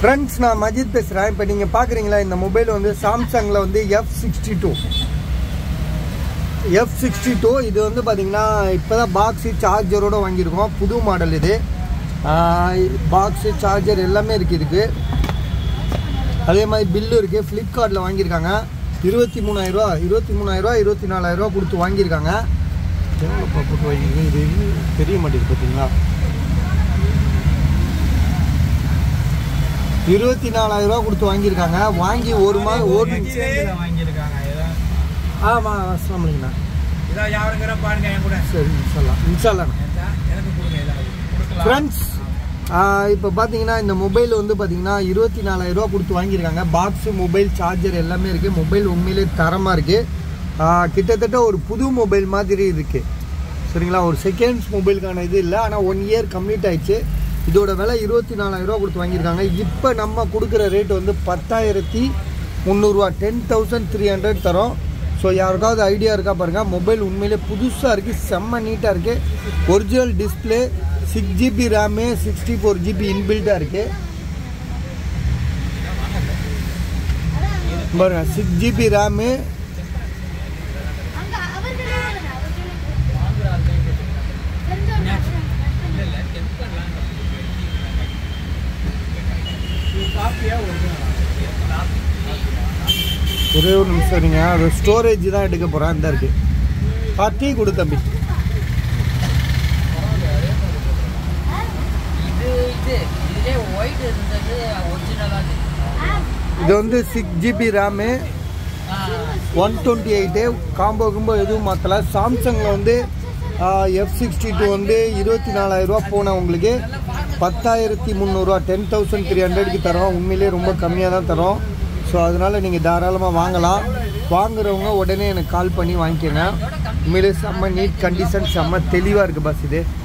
friends நான் மஜித் பேசுகிறேன் இப்போ நீங்கள் பார்க்குறீங்களா இந்த மொபைல் வந்து சாம்சங்கில் வந்து F sixty two F sixty two இது வந்து பார்த்தீங்கன்னா இப்போ தான் பாக்ஸு சார்ஜரோடு வாங்கியிருக்கோம் புது மாடல் இது பாக்ஸு சார்ஜர் எல்லாமே இருக்குது இதுக்கு அதே மாதிரி பில்லு இருக்குது ஃப்ளிப்கார்ட்டில் வாங்கியிருக்காங்க இருபத்தி மூணாயிரரூவா இருபத்தி மூணாயிரரூவா இருபத்தி நாலாயிரரூவா கொடுத்து வாங்கியிருக்காங்க எவ்வளோப்பா போட்டு வாங்கியிருக்கீங்க இது இன்னும் தெரிய மாட்டேங்குது பார்த்தீங்களா இருபத்தி நாலாயிரரூவா கொடுத்து வாங்கியிருக்காங்க வாங்கி ஒரு மாதம் ஒரு வாங்கியிருக்காங்க ஏதோ ஆமாம் அஸ்லாம் வலைங்கண்ணா இதோ யாருங்கிற பாருங்க என் கூட சரி இன்ஷால்லா இன்ஷால்லாண்ணா ஏதா, எனக்கு கொடுங்க ஏதாவது கொடுக்கலாம் ஃப்ரெண்ட்ஸ் இப்போ பார்த்தீங்கன்னா இந்த மொபைல் வந்து பார்த்தீங்கன்னா இருபத்தி நாலாயிரரூவா கொடுத்து வாங்கியிருக்காங்க பாக்ஸு மொபைல் சார்ஜர் எல்லாமே இருக்குது மொபைல் உண்மையிலே தரமாக இருக்குது கிட்டத்தட்ட ஒரு புது மொபைல் மாதிரி இருக்குது சரிங்களா ஒரு செகண்ட்ஸ் மொபைலுக்கான இது இல்லை ஆனால் ஒன் இயர் கம்ப்ளீட் ஆயிடுச்சு இதோட விலை இருபத்தி நாலாயிரரூவா கொடுத்து வாங்கியிருக்காங்க இப்போ நம்ம கொடுக்குற ரேட் வந்து பத்தாயிரத்தி முந்நூறுரூவா டென் தௌசண்ட் த்ரீ ஹண்ட்ரட் தரோம் ஸோ யாருக்காவது ஐடியா இருக்கா பாருங்கள் மொபைல் உண்மையிலே புதுசாக இருக்குது செம்ம நீட்டாக இருக்குது original display six GB RAM sixty four GB இன்பில்ட்டாக இருக்குது பாருங்க சிக்ஸ் ஜிபி ரேமு அங்க அவர் தெரியாது அவர் காப்பியா ஒரிஜினல் ஒரே ஒரு நிமிஷம் இருங்க அது ஸ்டோரேஜ் தான் எடுக்க போகிறேன் இந்த இருக்கு ஆ டீ கொடு தம்பி இது இது இதுலே ஒயிட் இருந்தது ஒரிஜினலாக இது வந்து six GB RAM one twenty eight combo கும்போ எதுவும் மாற்றல சாம்சங்கில் வந்து எஃப் சிக்ஸ்டி டூ வந்து இருபத்தி நாலாயிரரூவா போன உங்களுக்கு பத்தாயிரத்தி முந்நூறுரூவா டென் தௌசண்ட் த்ரீ ஹண்ட்ரட்க்கு தரோம் உண்மையிலேயே ரொம்ப கம்மியாக தான் தரோம் ஸோ அதனால் நீங்கள் தாராளமாக வாங்கலாம் வாங்குறவங்க உடனே எனக்கு கால் பண்ணி வாங்கிக்கோங்க உண்மையிலே செம்ம நீட் கண்டிஷன் செம்ம தெளிவாக இருக்குது பஸ் இது